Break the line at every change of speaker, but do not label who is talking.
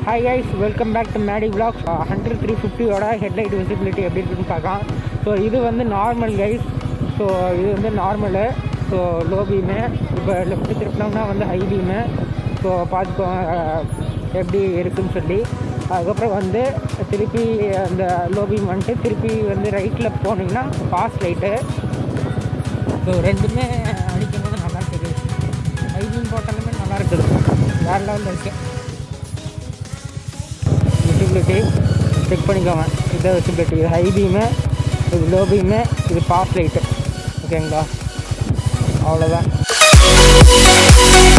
hi guys welcome back to Maddy blog hundred three ஃபிஃப்டியோட headlight visibility எப்படி இருக்குன்னு பார்க்கலாம் ஸோ இது வந்து நார்மல் கைஸ் ஸோ இது வந்து நார்மலு ஸோ லோ பீமு இப்போ லெஃப்ட் திருப்பினோம்னா வந்து ஹை பீமு ஸோ பார்த்துக்கோங்க அஹ், எப்படி இருக்குன்னு சொல்லி அதுக்கப்புறம் வந்து திருப்பி அந்த லோ பீம் வந்துட்டு திருப்பி வந்து ரைட்டில் போனீங்கன்னா ஃபாஸ்ட் லைட்டு ஸோ ரெண்டுமே அடிக்கும்போது நல்லா இருக்குது ஹை பீம் போட்டாலுமே நல்லா இருக்குது வேறு லெவலில் இருக்குது விசிபிலிட்டி செக் பண்ணிக்கோங்க இதான் விசிபிலிட்டி இது ஹை பீமு இது லோ பீமு இது பாஸ் லைட்டு ஓகேங்களா அவ்வளோதான்